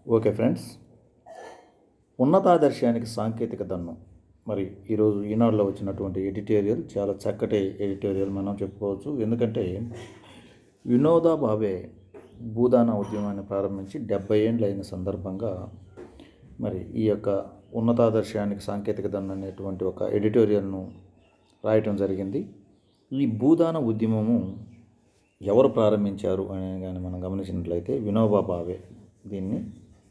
okay friends ఉన్నతాదర్శానికి సాంకేతిక దన్నం మరి ఈరోజు ఈనాడులో వచ్చినటువంటి ఎడిటోరియల్ చాలా చక్కటి ఎడిటోరియల్ మనం చెప్పుకోవచ్చు ఎందుకంటే వినోదా భావే భూదాన ఉద్యమాన్ని ప్రారంభించి డెబ్బై ఏండ్లు అయిన సందర్భంగా మరి ఈ యొక్క ఉన్నతాదర్శానికి సాంకేతిక దన్నం అనేటువంటి ఒక ఎడిటోరియల్ను రాయటం జరిగింది ఈ భూదాన ఉద్యమము ఎవరు ప్రారంభించారు అని కానీ మనం గమనించినట్లయితే వినోబా భావే దీన్ని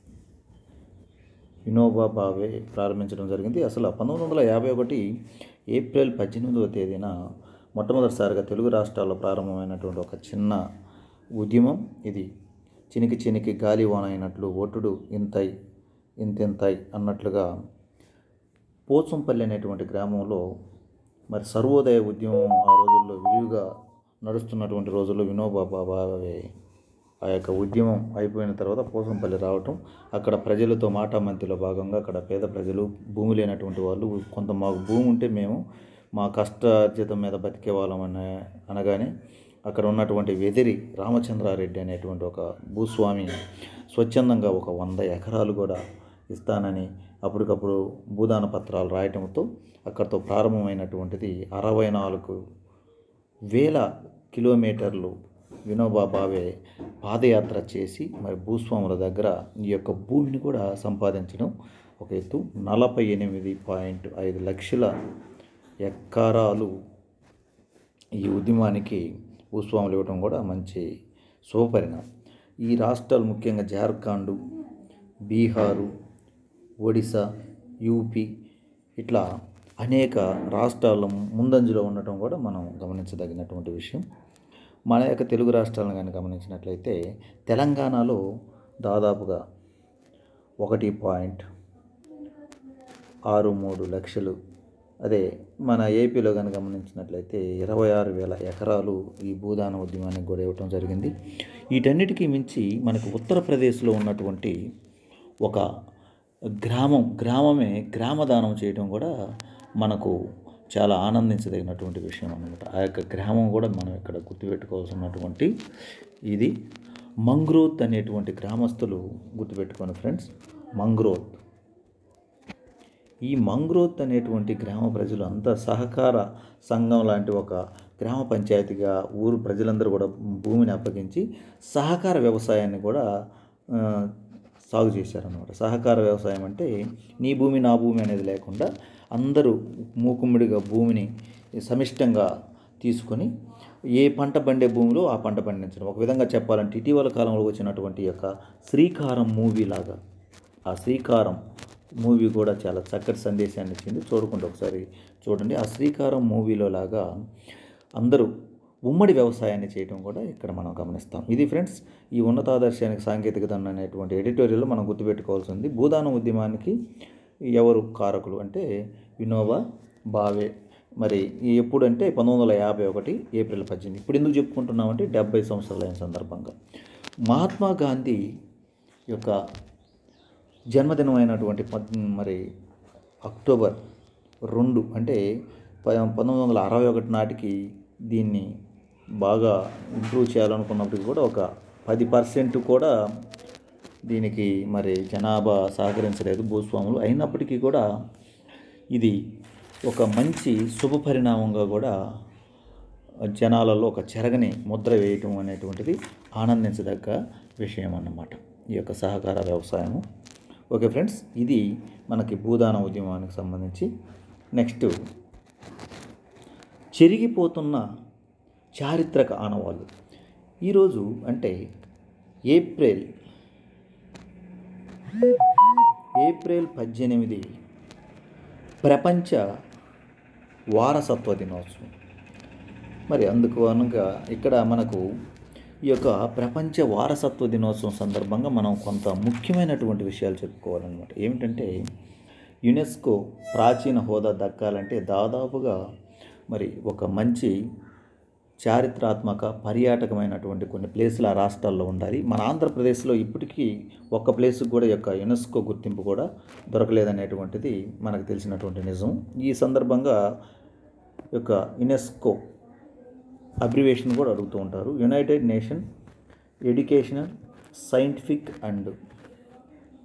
వినోబా భావే ప్రారంభించడం జరిగింది అసలు పంతొమ్మిది వందల యాభై ఒకటి ఏప్రిల్ పద్దెనిమిదవ తేదీన మొట్టమొదటిసారిగా తెలుగు రాష్ట్రాల్లో ప్రారంభమైనటువంటి ఒక చిన్న ఉద్యమం ఇది చినికి చినికి గాలి వాన అయినట్లు ఒట్టుడు ఇంతై ఇంతింతై అన్నట్లుగా పోచంపల్లి అనేటువంటి గ్రామంలో మరి సర్వోదయ ఉద్యమం ఆ రోజుల్లో విరివిగా నడుస్తున్నటువంటి రోజుల్లో వినోబా భావే ఆ యొక్క ఉద్యమం అయిపోయిన తర్వాత పోసంపల్లి రావటం అక్కడ ప్రజలతో మాటామంతిలో భాగంగా అక్కడ పేద ప్రజలు భూమి లేనటువంటి వాళ్ళు కొంత మాకు భూమి ఉంటే మేము మా కష్టార్జితం మీద బతికే వాళ్ళం అనే అనగానే అక్కడ ఉన్నటువంటి వెదిరి రామచంద్రారెడ్డి అనేటువంటి ఒక భూస్వామి స్వచ్ఛందంగా ఒక వంద ఎకరాలు కూడా ఇస్తానని అప్పటికప్పుడు భూదాన పత్రాలు రాయటంతో అక్కడితో ప్రారంభమైనటువంటిది అరవై నాలుగు వేల కిలోమీటర్లు వినోబా భావే పాదయాత్ర చేసి మరి భూస్వాముల దగ్గర ఈ యొక్క భూమిని కూడా సంపాదించడం ఒక ఎత్తు నలభై ఎనిమిది పాయింట్ ఐదు లక్షల ఎకరాలు ఈ ఉద్యమానికి భూస్వాములు ఇవ్వడం కూడా మంచి శుభపరిణామం ఈ రాష్ట్రాలు ముఖ్యంగా జార్ఖండ్ బీహారు ఒడిశా యూపీ ఇట్లా అనేక రాష్ట్రాల్లో ముందంజలో ఉండటం కూడా మనం గమనించదగినటువంటి విషయం మన యొక్క తెలుగు రాష్ట్రాలను కానీ గమనించినట్లయితే తెలంగాణలో దాదాపుగా ఒకటి పాయింట్ ఆరు మూడు లక్షలు అదే మన ఏపీలో కనుక గమనించినట్లయితే ఇరవై ఆరు వేల ఎకరాలు ఈ భూదాన ఉద్యమానికి కూడా ఇవ్వటం జరిగింది వీటన్నిటికీ మించి మనకు ఉత్తరప్రదేశ్లో ఉన్నటువంటి ఒక గ్రామం గ్రామమే గ్రామదానం చేయడం కూడా మనకు చాలా ఆనందించదగినటువంటి విషయం అన్నమాట ఆ యొక్క గ్రామం కూడా మనం ఇక్కడ గుర్తుపెట్టుకోవాల్సినటువంటి ఇది మంగ్రోత్ అనేటువంటి గ్రామస్తులు గుర్తుపెట్టుకోండి ఫ్రెండ్స్ మంగ్రోత్ ఈ మంగ్రోత్ అనేటువంటి గ్రామ ప్రజలు అంతా సహకార సంఘం లాంటి ఒక గ్రామ పంచాయతీగా ఊరు ప్రజలందరూ కూడా భూమిని అప్పగించి సహకార వ్యవసాయాన్ని కూడా ఆ, సాగు చేశారన్నమాట సహకార వ్యవసాయం అంటే నీ భూమి నా భూమి అనేది లేకుండా అందరూ మూకుమ్మడిగా భూమిని సమిష్టంగా తీసుకొని ఏ పంట పండే భూమిలో ఆ పంట పండించడం ఒక విధంగా చెప్పాలంటే ఇటీవల కాలంలో వచ్చినటువంటి యొక్క శ్రీకారం మూవీ లాగా ఆ శ్రీకారం మూవీ కూడా చాలా చక్కటి సందేశాన్ని ఇచ్చింది చూడకుండా ఒకసారి చూడండి ఆ శ్రీకారం మూవీలో లాగా అందరూ ఉమ్మడి వ్యవసాయాన్ని చేయడం కూడా ఇక్కడ మనం గమనిస్తాం ఇది ఫ్రెండ్స్ ఈ ఉన్నతాదర్శానికి సాంకేతిక దన్న అనేటువంటి ఎడిటోరియల్లో మనం గుర్తుపెట్టుకోవాల్సింది భూదాన ఉద్యమానికి ఎవరు కారకులు అంటే వినోబా భావే మరి ఈ ఎప్పుడంటే పంతొమ్మిది వందల యాభై ఒకటి ఏప్రిల్ పద్దెనిమిది ఇప్పుడు ఎందుకు చెప్పుకుంటున్నామంటే డెబ్బై సంవత్సరాలు అయిన సందర్భంగా మహాత్మా గాంధీ యొక్క జన్మదినం అయినటువంటి పద్ మరి అక్టోబర్ రెండు అంటే ప- పంతొమ్మిది వందల అరవై ఒకటి నాటికి దీన్ని బాగా ఇంప్రూవ్ చేయాలనుకున్నప్పటికీ కూడా ఒక పది పర్సెంట్ కూడా దీనికి మరి జనాభా సహకరించలేదు భూస్వాములు అయినప్పటికీ కూడా ఇది ఒక మంచి శుభ పరిణామంగా కూడా జనాలలో ఒక చెరగని ముద్ర వేయటం అనేటువంటిది ఆనందించదగ్గ విషయం అన్నమాట ఈ యొక్క సహకార వ్యవసాయము ఓకే ఫ్రెండ్స్ ఇది మనకి భూదాన ఉద్యమానికి సంబంధించి నెక్స్ట్ చెరిగిపోతున్న చారిత్రక ఆనవాళ్ళు ఈరోజు అంటే ఏప్రిల్ ఏప్రిల్ పద్దెనిమిది ప్రపంచ వారసత్వ దినోత్సవం మరి అందుకు అనగా ఇక్కడ మనకు ఈ యొక్క ప్రపంచ వారసత్వ దినోత్సవం సందర్భంగా మనం కొంత ముఖ్యమైనటువంటి విషయాలు చెప్పుకోవాలన్నమాట ఏమిటంటే యునెస్కో ప్రాచీన హోదా దక్కాలంటే దాదాపుగా మరి ఒక మంచి చారిత్రాత్మక పర్యాటకమైనటువంటి కొన్ని ప్లేసులు ఆ రాష్ట్రాల్లో ఉండాలి మన ఆంధ్రప్రదేశ్లో ఇప్పటికీ ఒక్క ప్లేస్కి కూడా ఈ యొక్క యునెస్కో గుర్తింపు కూడా దొరకలేదనేటువంటిది మనకు తెలిసినటువంటి నిజం ఈ సందర్భంగా ఈ యొక్క యునెస్కో అబ్రివేషన్ కూడా అడుగుతూ ఉంటారు United Nation educational scientific and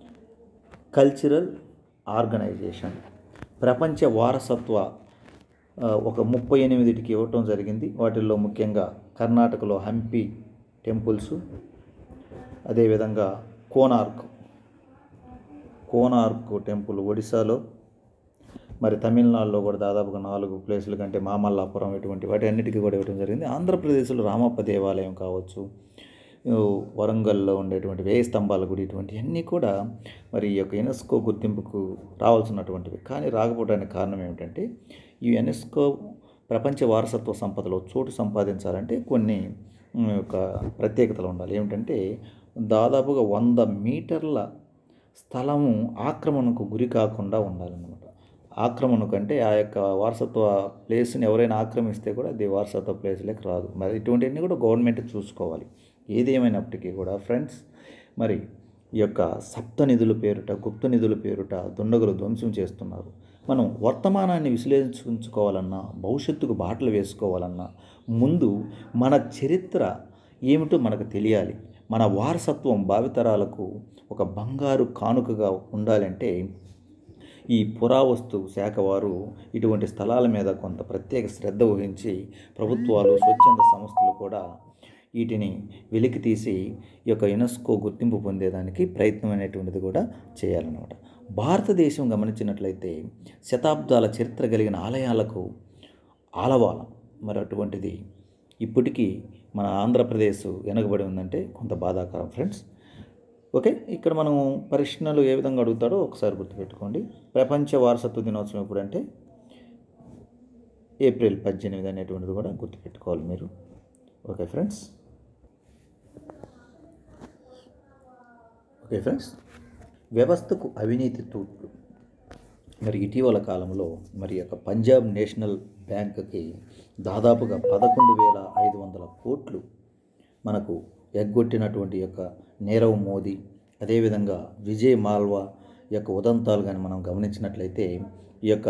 cultural organization ప్రపంచ వారసత్వ ఆ, ఒక ముప్పై ఎనిమిదిటికి ఇవ్వటం జరిగింది వాటిల్లో ముఖ్యంగా కర్ణాటకలో హంపి టెంపుల్స్ అదేవిధంగా కోనార్క్ కోనార్క్ టెంపుల్ ఒడిశాలో మరి తమిళనాడులో కూడా దాదాపుగా నాలుగు ప్లేసుల కంటే మామల్లాపురం ఇటువంటి వాటి అన్నిటికీ కూడా ఇవ్వడం జరిగింది ఆంధ్రప్రదేశ్లో రామప్ప దేవాలయం కావచ్చు ఈ వరంగల్లో ఉండేటువంటి వేయి స్తంభాల గుడి ఇటువంటి అన్నీ కూడా మరి ఈ యొక్క యునెస్కో గుర్తింపుకు రావాల్సినటువంటివి కానీ రాకపోవడానికి కారణం ఏమిటంటే ఈ యునెస్కో ప్రపంచ వారసత్వ సంపదలో చోటు సంపాదించాలంటే కొన్ని ఉమ్, యొక్క ప్రత్యేకతలు ఉండాలి ఏమిటంటే దాదాపుగా వంద మీటర్ల స్థలము ఆక్రమణకు గురి కాకుండా ఉండాలన్నమాట ఆక్రమణ కంటే ఆ యొక్క వారసత్వ ప్లేస్ని ఎవరైనా ఆక్రమిస్తే కూడా అది వారసత్వ ప్లేస్లోకి రాదు మరి ఇటువంటివన్నీ కూడా గవర్నమెంట్ చూసుకోవాలి ఏదేమైనప్పటికీ కూడా ఫ్రెండ్స్ మరి ఈ యొక్క సప్త నిధుల పేరుట గుప్త నిధుల పేరుట దుండగులు ధ్వంసం చేస్తున్నారు మనం వర్తమానాన్ని విశ్లేషించుకోవాలన్నా భవిష్యత్తుకు బాటలు వేసుకోవాలన్నా ముందు మన చరిత్ర ఏమిటో మనకు తెలియాలి మన వారసత్వం భావితరాలకు ఒక బంగారు కానుకగా ఉండాలంటే ఈ పురావస్తు శాఖ వారు ఇటువంటి స్థలాల మీద కొంత ప్రత్యేక శ్రద్ధ వహించి ప్రభుత్వాలు స్వచ్ఛంద సంస్థలు కూడా వీటిని వెలికి తీసి ఈ యొక్క యునెస్కో గుర్తింపు పొందేదానికి ప్రయత్నం అనేటువంటిది కూడా చేయాలన్నమాట భారతదేశం గమనించినట్లయితే శతాబ్దాల చరిత్ర కలిగిన ఆలయాలకు ఆలవాలం మరి అటువంటిది ఇప్పటికీ మన ఆంధ్రప్రదేశ్ వెనకబడి ఉందంటే కొంత బాధాకరం ఫ్రెండ్స్ ఓకే ఇక్కడ మనం ప్రశ్నలు ఏ విధంగా అడుగుతాడో ఒకసారి గుర్తుపెట్టుకోండి ప్రపంచ వారసత్వ దినోత్సవం ఎప్పుడంటే ఏప్రిల్ పద్దెనిమిది అనేటువంటిది కూడా గుర్తుపెట్టుకోవాలి మీరు ఓకే ఫ్రెండ్స్ ఓకే ఫ్రెండ్స్ వ్యవస్థకు అవినీతి తూట్లు మరి ఇటీవల కాలంలో మరి యొక్క పంజాబ్ నేషనల్ బ్యాంక్కి దాదాపుగా పదకొండు వేల ఐదు వందల కోట్లు మనకు ఎగ్గొట్టినటువంటి యొక్క నీరవ్ మోదీ అదేవిధంగా విజయ్ మాల్వా యొక్క ఉదంతాలు కానీ మనం గమనించినట్లయితే ఈ యొక్క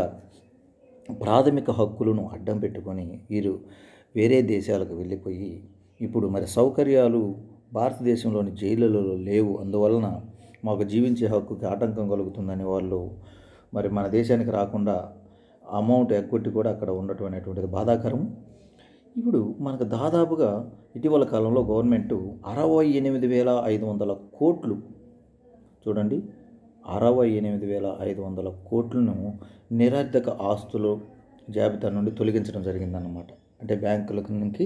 ప్రాథమిక హక్కులను అడ్డం పెట్టుకొని వీరు వేరే దేశాలకు వెళ్ళిపోయి ఇప్పుడు మరి సౌకర్యాలు భారతదేశంలోని జైళ్ళలో లేవు అందువలన మాకు జీవించే హక్కుకి ఆటంకం కలుగుతుందని వాళ్ళు మరి మన దేశానికి రాకుండా అమౌంట్ ఎగ్గొట్టి కూడా అక్కడ ఉండటం అనేటువంటిది బాధాకరం ఇప్పుడు మనకు దాదాపుగా ఇటీవల కాలంలో గవర్నమెంట్ అరవై ఎనిమిది వేల ఐదు వందల కోట్లు చూడండి అరవై ఎనిమిది వేల ఐదు వందల కోట్లను నిరర్ధక ఆస్తులు జాబితా నుండి తొలగించడం జరిగిందన్నమాట అంటే బ్యాంకుల నుంచి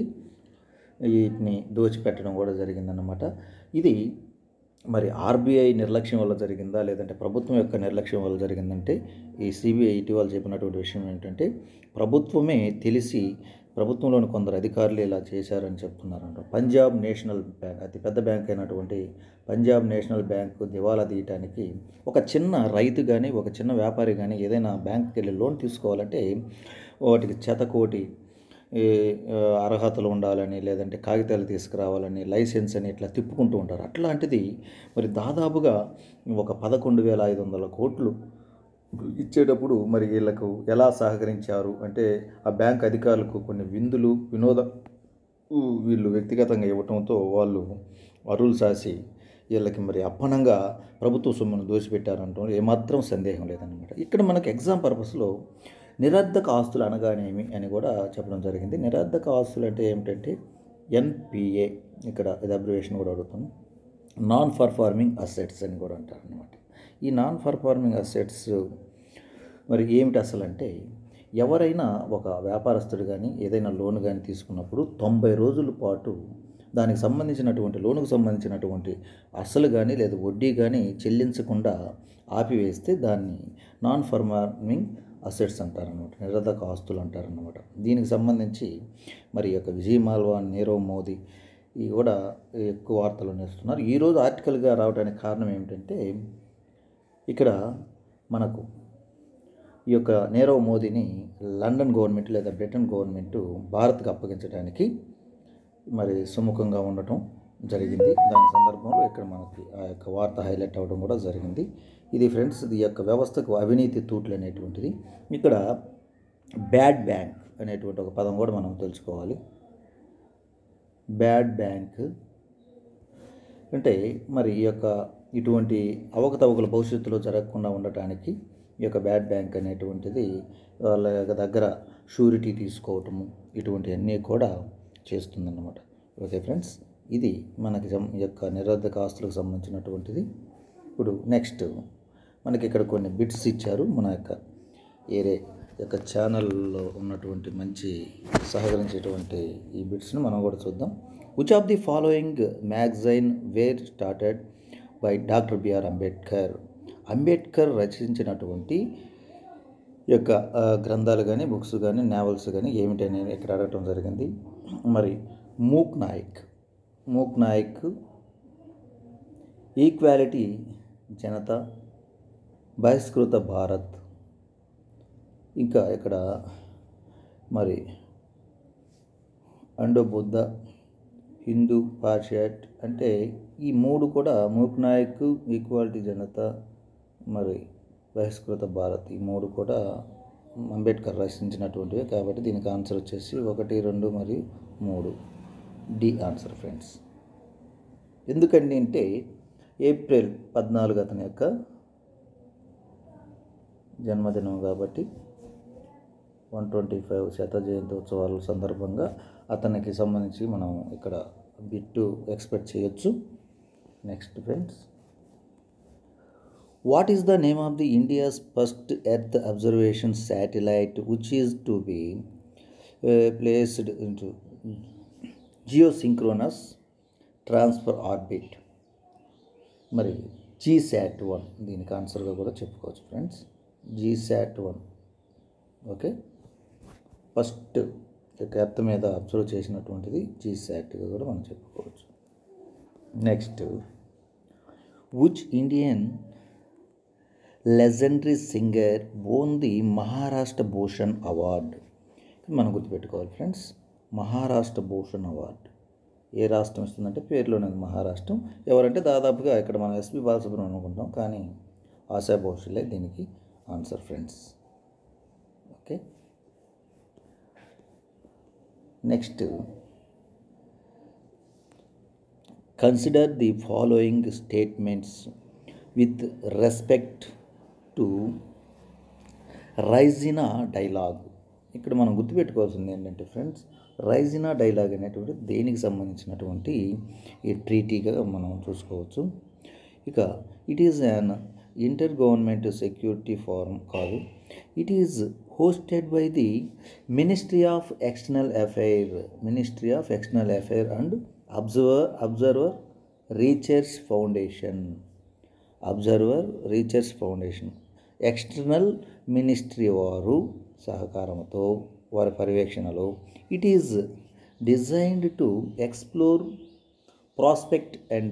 వీటిని దోచిపెట్టడం కూడా జరిగిందన్నమాట ఇది మరి ఆర్బీఐ నిర్లక్ష్యం వల్ల జరిగిందా లేదంటే ప్రభుత్వం యొక్క నిర్లక్ష్యం వల్ల జరిగిందంటే ఈ సిబిఐ ఇటీవల చెప్పినటువంటి విషయం ఏంటంటే ప్రభుత్వమే తెలిసి ప్రభుత్వంలోని కొందరు అధికారులు ఇలా చేశారని చెప్తున్నారంట పంజాబ్ నేషనల్ బ్యాంక్ అతి పెద్ద బ్యాంక్ అయినటువంటి పంజాబ్ నేషనల్ బ్యాంకు దివాలా తీయటానికి ఒక చిన్న రైతు కానీ ఒక చిన్న వ్యాపారి కానీ ఏదైనా బ్యాంక్కి వెళ్ళి లోన్ తీసుకోవాలంటే వాటికి చెతకోటి ఈ ఆ, అర్హతలు ఉండాలని లేదంటే కాగితాలు తీసుకురావాలని లైసెన్స్ అని ఇట్లా తిప్పుకుంటూ ఉంటారు అట్లాంటిది మరి దాదాపుగా ఒక పదకొండు వేల ఐదు వందల కోట్లు ఇచ్చేటప్పుడు మరి వీళ్ళకు ఎలా సహకరించారు అంటే ఆ బ్యాంక్ అధికారులకు కొన్ని విందులు వినోద ఊ, వీళ్ళు వ్యక్తిగతంగా ఇవ్వటంతో వాళ్ళు అరులు సాసి వీళ్ళకి మరి అప్పనంగా ప్రభుత్వ సొమ్మును దోసిపెట్టారంటాం ఏమాత్రం సందేహం లేదన్నమాట ఇక్కడ మనకి ఎగ్జామ్ పర్పస్లో నిరర్ధక ఆస్తులు అనగానేమి అని కూడా చెప్పడం జరిగింది నిరర్ధక ఆస్తులు అంటే ఏమిటంటే ఎన్పిఏ ఇక్కడ ఇది అబ్రివేషన్ కూడా అడుగుతాను నాన్ పర్ఫార్మింగ్ అసెట్స్ అని కూడా అంటారు అనమాట ఈ నాన్ పర్ఫార్మింగ్ అసెట్స్ మరి ఏమిటి అసలు అంటే ఎవరైనా ఒక వ్యాపారస్తుడు కానీ ఏదైనా లోన్ కానీ తీసుకున్నప్పుడు తొంభై రోజుల పాటు దానికి సంబంధించినటువంటి లోనుకు సంబంధించినటువంటి అసలు కానీ లేదా వడ్డీ కానీ చెల్లించకుండా ఆపివేస్తే దాన్ని నాన్ ఫర్మార్మింగ్ అసెట్స్ అంటారనమాట నిరర్ధక ఆస్తులు అంటారనమాట దీనికి సంబంధించి మరి ఈ యొక్క విజయ్ మాల్వా నీరవ్ మోదీ ఇవి కూడా ఎక్కువ వార్తలు నేస్తున్నారు ఈరోజు ఆర్టికల్గా రావడానికి కారణం ఏమిటంటే ఇక్కడ మనకు ఈ యొక్క నీరవ్ మోదీని లండన్ గవర్నమెంట్ లేదా బ్రిటన్ గవర్నమెంట్ భారత్కి అప్పగించడానికి మరి సుముఖంగా ఉండటం జరిగింది దాని సందర్భంలో ఇక్కడ మనకి ఆ యొక్క వార్త హైలైట్ అవ్వడం కూడా జరిగింది ఇది ఫ్రెండ్స్ ఈ యొక్క వ్యవస్థకు అవినీతి తూట్లు అనేటువంటిది ఇక్కడ బ్యాడ్ బ్యాంక్ అనేటువంటి ఒక పదం కూడా మనం తెలుసుకోవాలి బ్యాడ్ బ్యాంక్ అంటే మరి ఈ యొక్క ఇటువంటి అవకతవకలు భవిష్యత్తులో జరగకుండా ఉండటానికి ఈ యొక్క బ్యాడ్ బ్యాంక్ అనేటువంటిది వాళ్ళ యొక్క దగ్గర షూరిటీ తీసుకోవటము ఇటువంటివన్నీ కూడా చేస్తుందన్నమాట ఓకే ఫ్రెండ్స్ ఇది మనకి సం- ఈ యొక్క నిరోధక ఆస్తులకు సంబంధించినటువంటిది ఇప్పుడు నెక్స్ట్ మనకి ఇక్కడ కొన్ని బిట్స్ ఇచ్చారు మన యొక్క ఏరే యొక్క ఛానల్లో ఉన్నటువంటి మంచి సహకరించేటువంటి ఈ బిట్స్ని మనం కూడా చూద్దాం which of the following magazine were started by doctor B R Ambedkar Ambedkar రచించినటువంటి ఈ యొక్క ఆ, గ్రంథాలు కానీ బుక్స్ కానీ నావల్స్ కానీ ఏమిటని ఇక్కడ అడగటం జరిగింది మరి మూక్ నాయక్ మూక్ నాయక్ ఈక్వాలిటీ జనత బహిష్కృత భారత్ ఇంకా ఇక్కడ మరి అండో బుద్ధ హిందూ పార్షియట్ అంటే ఈ మూడు కూడా మూక్ నాయక్ ఈక్వాలిటీ జనత మరి బహిష్కృత భారత్ ఈ మూడు కూడా అంబేద్కర్ రచించినటువంటివే కాబట్టి దీనికి ఆన్సర్ వచ్చేసి ఒకటి రెండు మరియు మూడు డి ఆన్సర్ ఫ్రెండ్స్ ఎందుకండి అంటే ఏప్రిల్ పద్నాలుగు అతని యొక్క జన్మదినం కాబట్టి వన్ ట్వంటీ ఫైవ్ శత జయంతి ఉత్సవాల సందర్భంగా అతనికి సంబంధించి మనం ఇక్కడ బిట్టు ఎక్స్పెక్ట్ చేయొచ్చు next friends what is the name of the India's first earth observation satellite which is to be placed into geosynchronous transfer orbit మరి జీశాట్ వన్ దీనికి ఆన్సర్గా కూడా చెప్పుకోవచ్చు friends GSAT one okay first యొక్క earth మీద observe చేసినటువంటిది జీశాట్గా కూడా మనం చెప్పుకోవచ్చు next which Indian legendary singer won the Maharashtra Bhushan award మనం గుర్తుపెట్టుకోవాలి ఫ్రెండ్స్ మహారాష్ట్ర భూషణ్ అవార్డు ఏ రాష్ట్రం ఇస్తుందంటే పేరులోనే మహారాష్ట్రం ఎవరంటే దాదాపుగా ఇక్కడ మనం ఎస్పి బాలసుబ్రహ్మణ్యం అనుకుంటాం కానీ ఆశా భోషులే దీనికి answer friends okay next consider the following statements with respect to Raisina dialogue ఇక్కడ మనం గుర్తుపెట్టుకోవాల్సింది ఏంటంటే ఫ్రెండ్స్ రైజినా డైలాగ్ అనేటువంటి దేనికి సంబంధించినటువంటి ఈ ట్రీటీగా మనం చూసుకోవచ్చు ఇక it is an inter government security forum కాదు it is hosted by the ministry of external affair ministry of external affair and observer observer research foundation observer research foundation external ministry వారు సహకారంతో వారి పర్యవేక్షణలో it is designed to explore prospect and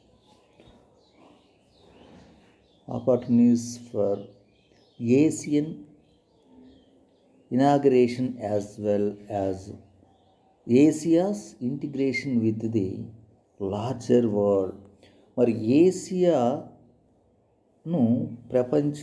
opportunities for Asian inauguration as well as Asia's integration with the larger world మరి ఏసియాను ప్రపంచ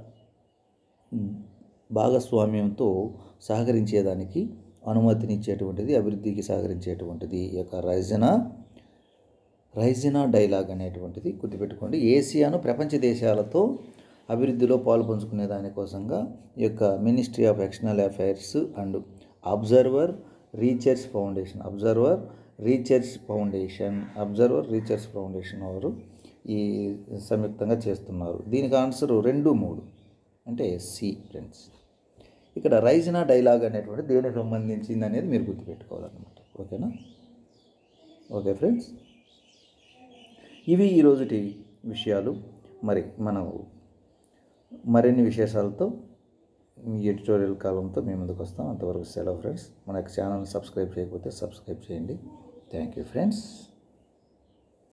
భాగస్వామ్యంతో సహకరించేదానికి అనుమతినిచ్చేటువంటిది అభివృద్ధికి సహకరించేటువంటిది ఈ యొక్క రైజనా రైజినా డైలాగ్ అనేటువంటిది గుర్తుపెట్టుకోండి ఏసియాను ప్రపంచ దేశాలతో అభివృద్ధిలో పాలు పంచుకునే దానికోసంగా ఈ యొక్క ministry of external affairs and observer research foundation observer research foundation observer research foundation వారు ఈ సంయుక్తంగా చేస్తున్నారు దీనికి ఆన్సర్ రెండు మూడు అంటే సి ఫ్రెండ్స్ ఇక్కడ రైజినా డైలాగ్ అనేటువంటి దేనికి సంబంధించింది అనేది మీరు గుర్తుపెట్టుకోవాలన్నమాట ఓకేనా ఓకే ఫ్రెండ్స్ ఇవి ఈరోజుటి విషయాలు మరి మనం మరిన్ని విశేషాలతో మీ ఎడిటోరియల్ కాలంతో మేము ముందుకు వస్తాం అంతవరకు సెలవు ఫ్రెండ్స్ మన యొక్క ఛానల్ని సబ్స్క్రైబ్ చేయకపోతే సబ్స్క్రైబ్ చేయండి థ్యాంక్ యూ ఫ్రెండ్స్